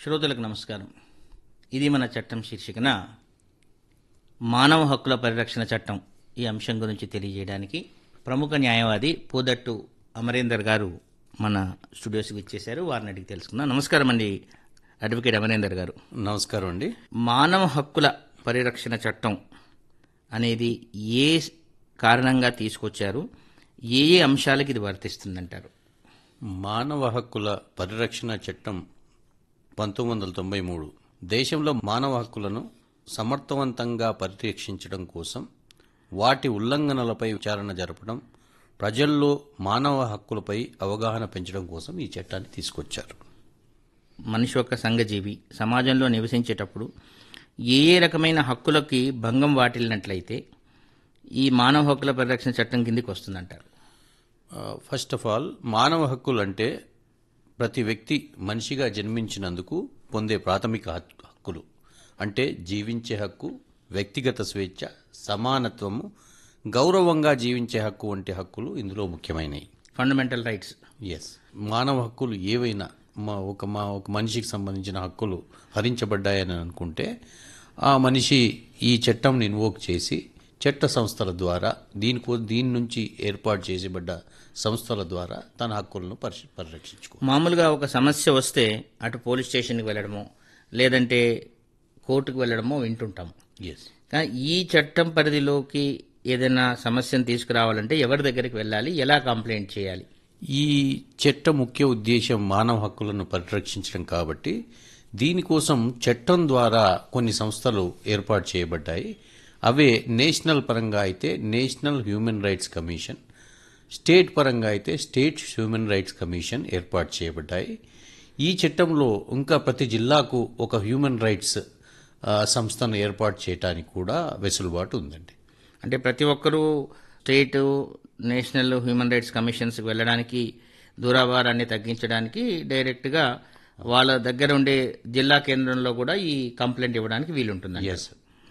శ్రోతలకు నమస్కారం ఇది మన చట్టం శీర్షికన మానవ హక్కుల పరిరక్షణ చట్టం ఈ అంశం గురించి తెలియజేయడానికి ప్రముఖ న్యాయవాది పూదట్టు అమరేందర్ గారు మన స్టూడియోస్కి ఇచ్చేశారు వారిని అడిగి తెలుసుకుందాం నమస్కారం అండి అడ్వకేట్ అమరేందర్ గారు నమస్కారం అండి మానవ హక్కుల పరిరక్షణ చట్టం అనేది ఏ కారణంగా తీసుకొచ్చారు ఏ ఏ అంశాలకి ఇది వర్తిస్తుందంటారు మానవ హక్కుల పరిరక్షణ చట్టం పంతొమ్మిది వందల తొంభై మూడు దేశంలో మానవ హక్కులను సమర్థవంతంగా పరిరక్షించడం కోసం వాటి ఉల్లంఘనలపై విచారణ జరపడం ప్రజల్లో మానవ హక్కులపై అవగాహన పెంచడం కోసం ఈ చట్టాన్ని తీసుకొచ్చారు మనిషి ఒక సంఘజీవి సమాజంలో నివసించేటప్పుడు ఏ ఏ రకమైన హక్కులకి భంగం వాటిల్లినట్లయితే ఈ మానవ హక్కుల పరిరక్షణ చట్టం కిందికి వస్తుందంటారు ఫస్ట్ ఆఫ్ ఆల్ మానవ హక్కులు అంటే ప్రతి వ్యక్తి మనిషిగా జన్మించినందుకు పొందే ప్రాథమిక హక్- హక్కులు అంటే జీవించే హక్కు వ్యక్తిగత స్వేచ్ఛ సమానత్వము గౌరవంగా జీవించే హక్కు వంటి హక్కులు ఇందులో ముఖ్యమైనవి ఫండమెంటల్ రైట్స్ ఎస్ మానవ హక్కులు ఏవైనా మా ఒక మా ఒక మనిషికి సంబంధించిన హక్కులు హరించబడ్డాయని అనుకుంటే ఆ మనిషి ఈ చట్టంని ఇన్వోక్ చేసి చట్ట సంస్థల ద్వారా దీనికో దీని నుంచి ఏర్పాటు చేసేబడ్డ సంస్థల ద్వారా తన హక్కులను పరిశ పరిరక్షించుకో మామూలుగా ఒక సమస్య వస్తే అటు పోలీస్ స్టేషన్కి వెళ్ళడమో లేదంటే కోర్టుకు వెళ్ళడమో వింటుంటాం ఎస్ కానీ ఈ చట్టం పరిధిలోకి ఏదైనా సమస్యను తీసుకురావాలంటే ఎవరి దగ్గరికి వెళ్ళాలి ఎలా కంప్లైంట్ చేయాలి ఈ చట్ట ముఖ్య ఉద్దేశం మానవ హక్కులను పరిరక్షించడం కాబట్టి దీనికోసం చట్టం ద్వారా కొన్ని సంస్థలు ఏర్పాటు చేయబడ్డాయి అవే నేషనల్ పరంగా అయితే national human rights commission state పరంగా అయితే స్టేట్ హ్యూమన్ రైట్స్ కమిషన్ ఏర్పాటు చేయబడ్డాయి ఈ చట్టంలో ఇంకా ప్రతి జిల్లాకు ఒక హ్యూమన్ రైట్స్ ఆ, సంస్థను ఏర్పాటు చేయడానికి కూడా వెసులుబాటు ఉందండి అంటే ప్రతి ఒక్కరూ స్టేట్ నేషనల్ హ్యూమన్ రైట్స్ కమిషన్స్కి వెళ్ళడానికి దూరాభారాన్ని తగ్గించడానికి డైరెక్ట్గా వాళ్ళ దగ్గర ఉండే జిల్లా కేంద్రంలో కూడా ఈ కంప్లైంట్ ఇవ్వడానికి వీలుంటుంది ఎస్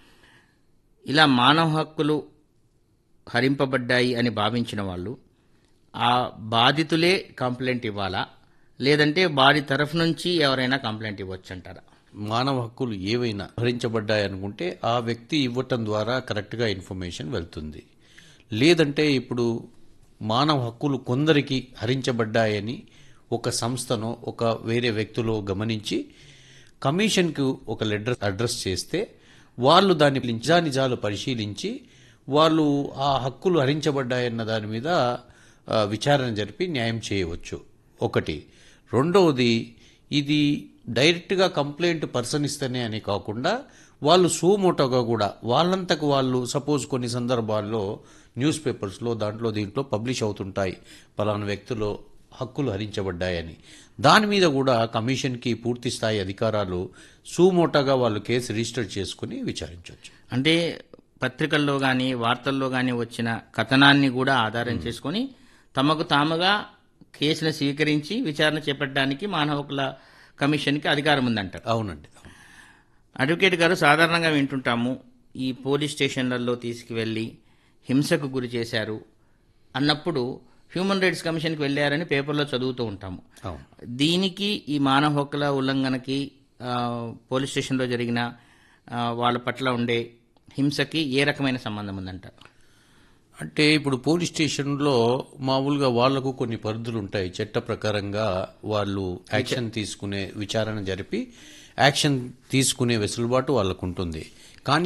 ఇలా మానవ హక్కులు హరింపబడ్డాయి అని భావించిన వాళ్ళు ఆ బాధితులే కంప్లైంట్ ఇవ్వాలా లేదంటే వారి తరఫు నుంచి ఎవరైనా కంప్లైంట్ ఇవ్వచ్చు అంటారా మానవ హక్కులు ఏవైనా హరించబడ్డాయనుకుంటే ఆ వ్యక్తి ఇవ్వటం ద్వారా కరెక్ట్గా ఇన్ఫర్మేషన్ వెళ్తుంది లేదంటే ఇప్పుడు మానవ హక్కులు కొందరికి హరించబడ్డాయని ఒక సంస్థనో ఒక వేరే వ్యక్తులో గమనించి కమిషన్కు ఒక లెటర్ అడ్రస్ చేస్తే వాళ్ళు దాని నిజానిజాలు పరిశీలించి వాళ్ళు ఆ హక్కులు హరించబడ్డాయన్న దాని మీద ఆ, విచారణ జరిపి న్యాయం చేయవచ్చు ఒకటి రెండవది ఇది డైరెక్ట్గా కంప్లైంట్ పర్సన్ ఇస్తేనే అని కాకుండా వాళ్ళు సూమోటోగా కూడా వాళ్ళంతకు వాళ్ళు సపోజ్ కొన్ని సందర్భాల్లో న్యూస్ పేపర్స్లో దాంట్లో దీంట్లో పబ్లిష్ అవుతుంటాయి పలానా వ్యక్తులు హక్కులు హరించబడ్డాయని దాని మీద కూడా కమిషన్కి పూర్తి స్థాయి అధికారాలు సూమోటోగా వాళ్ళు కేసు రిజిస్టర్ చేసుకుని విచారించవచ్చు అంటే పత్రికల్లో కానీ వార్తల్లో కానీ వచ్చిన కథనాన్ని కూడా ఆధారం చేసుకొని తమకు తాముగా కేసును స్వీకరించి విచారణ చేపట్టడానికి మానవ హక్కుల కమిషన్కి అధికారం ఉందంటారు అవునండి అవును. అడ్వకేట్ గారు సాధారణంగా వింటుంటాము ఈ పోలీస్ స్టేషన్లలో తీసుకువెళ్ళి హింసకు గురి చేశారు అన్నప్పుడు హ్యూమన్ రైట్స్ కమిషన్కి వెళ్ళారని పేపర్లో చదువుతూ ఉంటాము అవును దీనికి ఈ మానవ హక్కుల ఉల్లంఘనకి ఆ, పోలీస్ స్టేషన్లో జరిగిన ఆ, వాళ్ళ పట్ల ఉండే హింసకి ఏ రకమైన సంబంధం ఉందంటారు అంటే ఇప్పుడు పోలీస్ స్టేషన్లో మామూలుగా వాళ్లకు కొన్ని పరిధులు ఉంటాయి చట్ట ప్రకారంగా వాళ్ళు యాక్షన్ తీసుకునే విచారణ జరిపి యాక్షన్ తీసుకునే వెసులుబాటు వాళ్ళకు ఉంటుంది కానీ